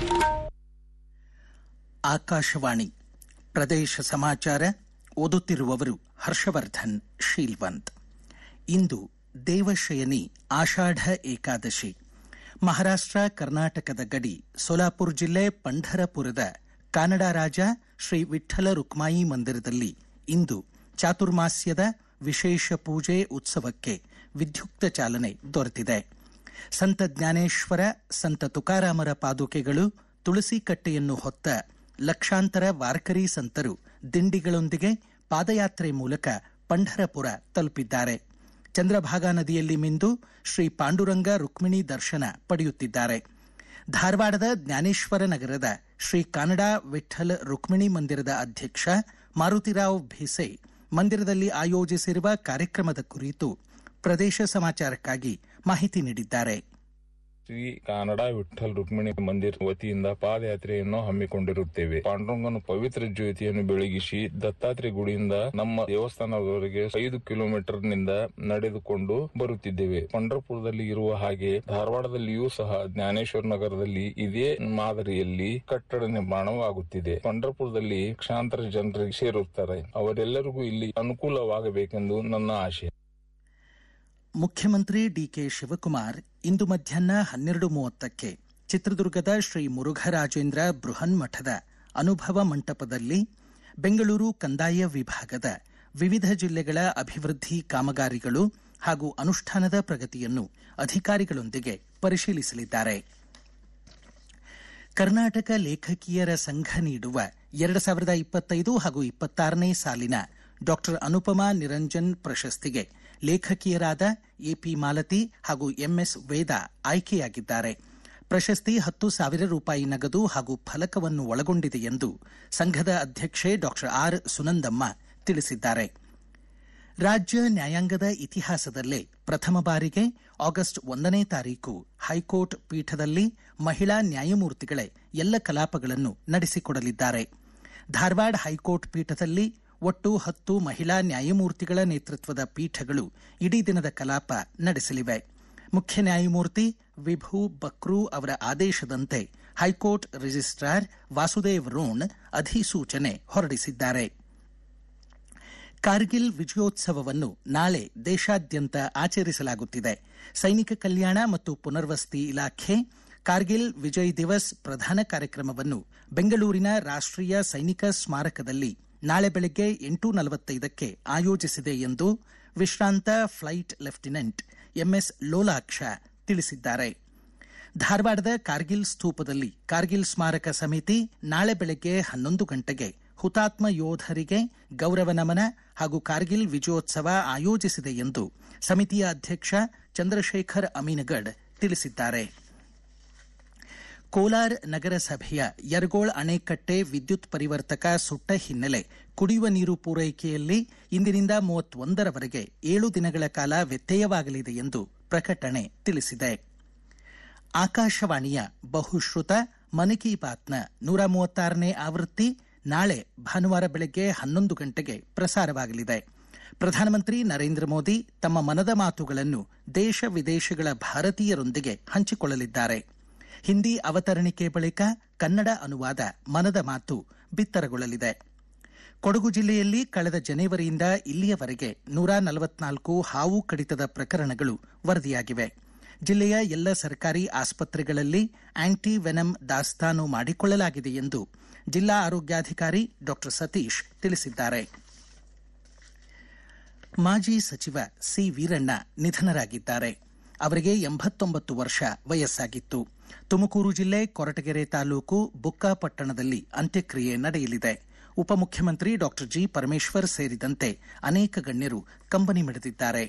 ಆಕಾಶವಾಣಿ ಪ್ರದೇಶ ಸಮಾಚಾರ ಓದುತ್ತಿರುವವರು ಹರ್ಷವರ್ಧನ್ ಶೀಲ್ವಂತ್ ಇಂದು ದೇವಶಯನಿ ಆಷಾಢ ಏಕಾದಶಿ ಮಹಾರಾಷ್ಟ್ರ ಕರ್ನಾಟಕದ ಗಡಿ ಸೋಲಾಪುರ ಜಿಲ್ಲೆ ಪಂಢರಪುರದ ಕಾನಡ ರಾಜ ಶ್ರೀ ವಿಠ್ಠಲ ರುಕ್ಮಾಯಿ ಮಂದಿರದಲ್ಲಿ ಇಂದು ಚಾತುರ್ಮಾಸ್ಯದ ವಿಶೇಷ ಪೂಜೆ ಉತ್ಸವಕ್ಕೆ ವಿದ್ಯುಕ್ತ ಚಾಲನೆ ದೊರೆತಿದೆ ಸಂತ ಜ್ಞಾನೇಶ್ವರ ಸಂತ ತುಕಾರಾಮರ ಪಾದುಕೆಗಳು ತುಳಸಿ ಕಟ್ಟೆಯನ್ನು ಹೊತ್ತ ಲಕ್ಷಾಂತರ ವಾರ್ಕರಿ ಸಂತರು ದಿಂಡಿಗಳೊಂದಿಗೆ ಪಾದಯಾತ್ರೆ ಮೂಲಕ ಪಂಢರಪುರ ತಲುಪಿದ್ದಾರೆ ಚಂದ್ರಭಾಗಾ ನದಿಯಲ್ಲಿ ಮಿಂದು ಶ್ರೀ ಪಾಂಡುರಂಗ ರುಕ್ಮಿಣಿ ದರ್ಶನ ಪಡೆಯುತ್ತಿದ್ದಾರೆ ಧಾರವಾಡದ ಜ್ಞಾನೇಶ್ವರ ನಗರದ ಶ್ರೀ ಕಾನಡ ವಿಠ್ಠಲ್ ರುಕ್ಮಿಣಿ ಮಂದಿರದ ಅಧ್ಯಕ್ಷ ಮಾರುತಿರಾವ್ ಭಿಸೆ ಮಂದಿರದಲ್ಲಿ ಆಯೋಜಿಸಿರುವ ಕಾರ್ಯಕ್ರಮದ ಕುರಿತು ಪ್ರದೇಶ ಸಮಾಚಾರಕ್ಕಾಗಿ ಮಾಹಿತಿ ನೀಡಿದ್ದಾರೆ ಶ್ರೀ ಕಾನಡ ವಿಠ್ಠಲ್ ರುಕ್ಮಿಣಿ ಮಂದಿರ ವತಿಯಿಂದ ಪಾದಯಾತ್ರೆಯನ್ನು ಹಮ್ಮಿಕೊಂಡಿರುತ್ತೇವೆ ಪಾಂಡುರಂಗನ ಪವಿತ್ರ ಜ್ಯೋತಿಯನ್ನು ಬೆಳಗಿಸಿ ದತ್ತಾತ್ರೇಯ ಗುಡಿಯಿಂದ ನಮ್ಮ ದೇವಸ್ಥಾನದವರೆಗೆ ಐದು ಕಿಲೋಮೀಟರ್ ನಿಂದ ನಡೆದುಕೊಂಡು ಬರುತ್ತಿದ್ದೇವೆ ಪಂಡರಪುರದಲ್ಲಿ ಇರುವ ಹಾಗೆ ಧಾರವಾಡದಲ್ಲಿಯೂ ಸಹ ಜ್ಞಾನೇಶ್ವರ ನಗರದಲ್ಲಿ ಇದೇ ಮಾದರಿಯಲ್ಲಿ ಕಟ್ಟಡ ನಿರ್ಮಾಣವಾಗುತ್ತಿದೆ ಪಂಡರಪುರದಲ್ಲಿ ಲಕ್ಷಾಂತರ ಜನರಿಗೆ ಸೇರುತ್ತಾರೆ ಅವರೆಲ್ಲರಿಗೂ ಇಲ್ಲಿ ಅನುಕೂಲವಾಗಬೇಕೆಂದು ನನ್ನ ಆಶೆ ಮುಖ್ಯಮಂತ್ರಿ ಡಿಕೆ ಶಿವಕುಮಾರ್ ಇಂದು ಮಧ್ಯಾಹ್ನ ಹನ್ನೆರಡು ಮೂವತ್ತಕ್ಕೆ ಚಿತ್ರದುರ್ಗದ ಶ್ರೀ ಮುರುಘರಾಜೇಂದ್ರ ಬೃಹನ್ಮಠದ ಅನುಭವ ಮಂಟಪದಲ್ಲಿ ಬೆಂಗಳೂರು ಕಂದಾಯ ವಿಭಾಗದ ವಿವಿಧ ಜಿಲ್ಲೆಗಳ ಅಭಿವೃದ್ಧಿ ಕಾಮಗಾರಿಗಳು ಹಾಗೂ ಅನುಷ್ಠಾನದ ಪ್ರಗತಿಯನ್ನು ಅಧಿಕಾರಿಗಳೊಂದಿಗೆ ಪರಿಶೀಲಿಸಲಿದ್ದಾರೆ ಕರ್ನಾಟಕ ಲೇಖಕಿಯರ ಸಂಘ ನೀಡುವ ಎರಡು ಸಾವಿರದ ಇಪ್ಪತ್ತೈದು ಹಾಗೂ ಇಪ್ಪತ್ತಾರನೇ ಸಾಲಿನ ಡಾಕ್ಟರ್ ಅನುಪಮಾ ನಿರಂಜನ್ ಪ್ರಶಸ್ತಿಗೆ ಲೇಖಕಿಯರಾದ ಎಪಿ ಮಾಲತಿ ಹಾಗೂ ಎಂಎಸ್ ವೇದ ಆಯ್ಕೆಯಾಗಿದ್ದಾರೆ ಪ್ರಶಸ್ತಿ ಹತ್ತು ಸಾವಿರ ರೂಪಾಯಿ ನಗದು ಹಾಗೂ ಫಲಕವನ್ನು ಒಳಗೊಂಡಿದೆ ಎಂದು ಸಂಘದ ಅಧ್ಯಕ್ಷೆ ಡಾಕ್ಟರ್ ಆರ್ ಸುನಂದಮ್ಮ ತಿಳಿಸಿದ್ದಾರೆ ರಾಜ್ಯ ನ್ಯಾಯಾಂಗದ ಇತಿಹಾಸದಲ್ಲೇ ಪ್ರಥಮ ಬಾರಿಗೆ ಆಗಸ್ಟ್ ಒಂದನೇ ತಾರೀಕು ಹೈಕೋರ್ಟ್ ಪೀಠದಲ್ಲಿ ಮಹಿಳಾ ನ್ಯಾಯಮೂರ್ತಿಗಳೇ ಎಲ್ಲ ಕಲಾಪಗಳನ್ನು ನಡೆಸಿಕೊಡಲಿದ್ದಾರೆ ಧಾರವಾಡ ಹೈಕೋರ್ಟ್ ಪೀಠದಲ್ಲಿ ಒಟ್ಟು ಹತ್ತು ಮಹಿಳಾ ನ್ಯಾಯಮೂರ್ತಿಗಳ ನೇತೃತ್ವದ ಪೀಠಗಳು ಇಡೀ ದಿನದ ಕಲಾಪ ನಡೆಸಲಿವೆ ಮುಖ್ಯ ನ್ಯಾಯಮೂರ್ತಿ ವಿಭು ಬಕ್ರೂ ಅವರ ಆದೇಶದಂತೆ ಹೈಕೋರ್ಟ್ ರಿಜಿಸ್ಟ್ರಾರ್ ವಾಸುದೇವ್ ರೋಣ್ ಅಧಿಸೂಚನೆ ಹೊರಡಿಸಿದ್ದಾರೆ ಕಾರ್ಗಿಲ್ ವಿಜಯೋತ್ಸವವನ್ನು ನಾಳೆ ದೇಶಾದ್ಯಂತ ಆಚರಿಸಲಾಗುತ್ತಿದೆ ಸೈನಿಕ ಕಲ್ಯಾಣ ಮತ್ತು ಪುನರ್ವಸತಿ ಇಲಾಖೆ ಕಾರ್ಗಿಲ್ ವಿಜಯ್ ದಿವಸ್ ಪ್ರಧಾನ ಕಾರ್ಯಕ್ರಮವನ್ನು ಬೆಂಗಳೂರಿನ ರಾಷ್ಟೀಯ ಸೈನಿಕ ಸ್ಮಾರಕದಲ್ಲಿ ನಾಳೆ ಬೆಳಗ್ಗೆ ಎಂಟು ನಲವತ್ತೈದಕ್ಕೆ ಆಯೋಜಿಸಿದೆ ಎಂದು ವಿಶ್ರಾಂತ ಫ್ಲೈಟ್ ಲೆಫ್ಟಿನೆಂಟ್ ಎಂಎಸ್ ಲೋಲಾಕ್ಷ ತಿಳಿಸಿದ್ದಾರೆ ಧಾರವಾಡದ ಕಾರ್ಗಿಲ್ ಸ್ತೂಪದಲ್ಲಿ ಕಾರ್ಗಿಲ್ ಸ್ಮಾರಕ ಸಮಿತಿ ನಾಳೆ ಬೆಳಗ್ಗೆ ಹನ್ನೊಂದು ಗಂಟೆಗೆ ಹುತಾತ್ಮ ಯೋಧರಿಗೆ ಗೌರವ ನಮನ ಹಾಗೂ ಕಾರ್ಗಿಲ್ ವಿಜಯೋತ್ಸವ ಆಯೋಜಿಸಿದೆ ಎಂದು ಸಮಿತಿಯ ಅಧ್ಯಕ್ಷ ಚಂದ್ರಶೇಖರ್ ಅಮೀನಗಡ್ ತಿಳಿಸಿದ್ದಾರೆ ಕೋಲಾರ ನಗರಸಭೆಯ ಯರಗೋಳ್ ಅಣೆಕಟ್ಟೆ ವಿದ್ಯುತ್ ಪರಿವರ್ತಕ ಸುಟ್ಟ ಹಿನ್ನೆಲೆ ಕುಡಿಯುವ ನೀರು ಪೂರೈಕೆಯಲ್ಲಿ ಇಂದಿನಿಂದ ಮೂವತ್ತೊಂದರವರೆಗೆ ಏಳು ದಿನಗಳ ಕಾಲ ವ್ಯತ್ಯಯವಾಗಲಿದೆ ಎಂದು ಪ್ರಕಟಣೆ ತಿಳಿಸಿದೆ ಆಕಾಶವಾಣಿಯ ಬಹುಶ್ರುತ ಮನ್ ಕಿ ಬಾತ್ನ ನೂರ ಮೂವತ್ತಾರನೇ ಆವೃತ್ತಿ ನಾಳೆ ಭಾನುವಾರ ಬೆಳಗ್ಗೆ ಹನ್ನೊಂದು ಗಂಟೆಗೆ ಪ್ರಸಾರವಾಗಲಿದೆ ಪ್ರಧಾನಮಂತ್ರಿ ನರೇಂದ್ರ ಮೋದಿ ತಮ್ಮ ಮನದ ಮಾತುಗಳನ್ನು ದೇಶ ವಿದೇಶಗಳ ಭಾರತೀಯರೊಂದಿಗೆ ಹಂಚಿಕೊಳ್ಳಲಿದ್ದಾರೆ ಹಿಂದಿ ಅವತರಣಿಕೆ ಬಳಿಕ ಕನ್ನಡ ಅನುವಾದ ಮನದ ಮಾತು ಬಿತ್ತರಗೊಳ್ಳಲಿದೆ ಕೊಡಗು ಜಿಲ್ಲೆಯಲ್ಲಿ ಕಳೆದ ಜನವರಿಯಿಂದ ಇಲ್ಲಿಯವರೆಗೆ ನೂರ ನಲವತ್ನಾಲ್ಕು ಹಾವು ಕಡಿತದ ಪ್ರಕರಣಗಳು ವರದಿಯಾಗಿವೆ ಜಿಲ್ಲೆಯ ಎಲ್ಲ ಸರ್ಕಾರಿ ಆಸ್ಪತ್ರೆಗಳಲ್ಲಿ ಆಂಟಿ ವೆನಮ್ ದಾಸ್ತಾನು ಮಾಡಿಕೊಳ್ಳಲಾಗಿದೆ ಎಂದು ಜಿಲ್ಲಾ ಆರೋಗ್ಯಾಧಿಕಾರಿ ಡಾಕ್ಟರ್ ಸತೀಶ್ ತಿಳಿಸಿದ್ದಾರೆ ಮಾಜಿ ಸಚಿವ ಸಿ ವೀರಣ್ಣ ನಿಧನರಾಗಿದ್ದಾರೆ ಅವರಿಗೆ ಎಂಬತ್ತೊಂಬತ್ತು ವರ್ಷ ವಯಸ್ಸಾಗಿತ್ತು ತುಮಕೂರು ಜಿಲ್ಲೆ ಕೊರಟಗೆರೆ ತಾಲೂಕು ಬುಕ್ಕಾಪಟ್ಟಣದಲ್ಲಿ ಅಂತ್ಯಕ್ರಿಯೆ ನಡೆಯಲಿದೆ ಉಪಮುಖ್ಯಮಂತ್ರಿ ಡಾಕ್ಟರ್ ಜಿ ಪರಮೇಶ್ವರ್ ಸೇರಿದಂತೆ ಅನೇಕ ಗಣ್ಯರು ಕಂಬನಿ ಮಿಡಿದಿದ್ದಾರೆ